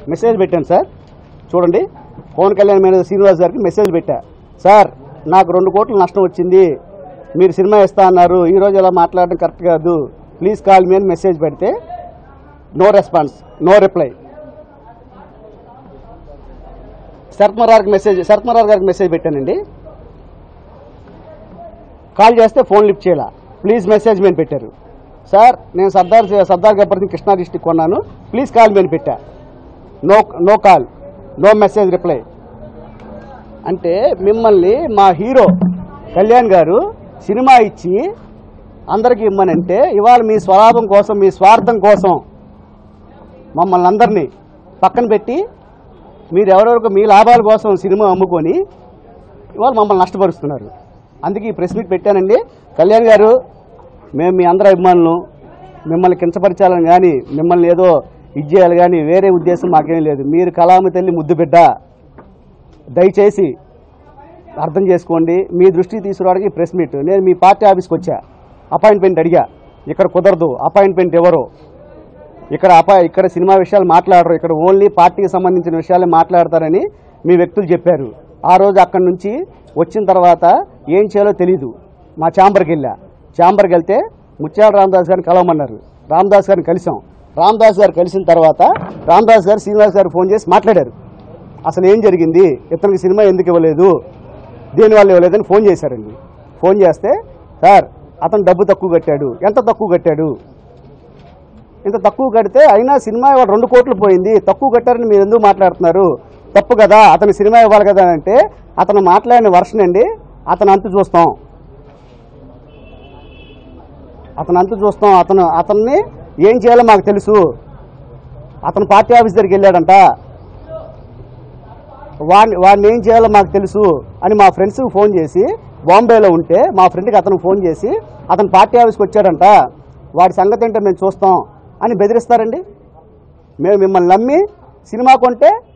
message పెట్టాను sir చూడండి Pawan Kalyan manager Srinivas గారికి మెసేజ్ పెట్టా సార్ నాకు రెండు కోట్ల నష్టం వచ్చింది మీరు సినిమా ఇస్తా అన్నారు ఈ రోజు ఇలా మాట్లాడడం కరెక్ట్ కాదు ప్లీజ్ కాల్ మీ అని మెసేజ్ పెడితే no response no reply Sharath మరార్కి మెసేజ్ శరత్ మరార్ గారికి మెసేజ్ పెట్టానండి కాల్ చేస్తే ఫోన్ లిఫ్ట్ చేయాల ప్లీజ్ మెసేజ్ మేము పెట్టారు సార్ నేను సర్దార్ సర్దార్ గబ్బర్ కృష్ణా డిస్టిక్ కొన్నాను ప్లీజ్ కాల్ మేము పెట్టా no no call no message reply అంటే మిమ్మల్ని మా హీరో కళ్యాణ్ గారు సినిమా ఇచ్చి అందరికీ ఇమ్మనంటే ఇవాళ మీ స్వలాభం కోసం మీ స్వార్థం కోసం మమ్మల్ని అందరినీ పక్కన పెట్టి మీరు ఎవరెవరికి మీ లాభాల కోసం సినిమా అమ్ముకొని ఇవాళ మమ్మల్ని నష్టపరుస్తున్నారు అందుకే ఈ ప్రెస్ మీట్ పెట్టానండి కళ్యాణ్ గారు మేము మీ అందరి అభిమానులు మిమ్మల్ని కించపరచాలని కానీ మిమ్మల్ని ఏదో ఇది చేయాలి కానీ వేరే ఉద్దేశం మాకేం లేదు మీరు కళామ తల్లి ముద్దు బిడ్డ దయచేసి అర్థం చేసుకోండి మీ దృష్టికి తీసుకురావడానికి ఈ ప్రెస్ మీట్ నేను మీ పార్టీ ఆఫీస్కి వచ్చా అపాయింట్మెంట్ అడిగా ఇక్కడ కుదరదు అపాయింట్మెంట్ ఎవరు ఇక్కడ అపా ఇక్కడ సినిమా విషయాలు మాట్లాడరు ఇక్కడ ఓన్లీ పార్టీకి సంబంధించిన విషయాలే మాట్లాడతారని మీ వ్యక్తులు చెప్పారు ఆ రోజు అక్కడి నుంచి వచ్చిన తర్వాత ఏం చేయాలో తెలీదు మా ఛాంబర్కి వెళ్ళా ఛాంబర్కి వెళ్తే ముత్యాల రామదాస్ గారిని కలవమన్నారు రామదాస్ గారిని కలిసాం రామదాస్ గారు కలిసిన తర్వాత రామదాస్ గారు శ్రీనివాస్ గారు ఫోన్ చేసి మాట్లాడారు అసలు ఏం జరిగింది ఇతనికి సినిమా ఎందుకు ఇవ్వలేదు దేనివల్ల ఇవ్వలేదని ఫోన్ చేశారండి ఫోన్ చేస్తే సార్ అతను డబ్బు తక్కువ కట్టాడు ఎంత తక్కువ కట్టాడు ఇంత తక్కువ కడితే అయినా సినిమా ఇవాళ రెండు కోట్లు పోయింది తక్కువ కట్టారని మీరు ఎందుకు మాట్లాడుతున్నారు తప్పు కదా అతని సినిమా ఇవ్వాలి కదా అని అంటే అతను మాట్లాడిన వర్షన్ అండి అతను అంతు చూస్తాం అతను అంతు చూస్తాం అతను అతన్ని ఏం చేయాలో మాకు తెలుసు అతను పార్టీ ఆఫీస్ దగ్గరికి వెళ్ళాడంట వాడిని వాడిని ఏం చేయాలో మాకు తెలుసు అని మా ఫ్రెండ్స్కి ఫోన్ చేసి బాంబేలో ఉంటే మా ఫ్రెండ్కి అతను ఫోన్ చేసి అతను పార్టీ ఆఫీస్కి వచ్చాడంట వాడి సంగతి ఏంటో మేము చూస్తాం అని బెదిరిస్తారండి మేము మిమ్మల్ని నమ్మి సినిమా కొంటే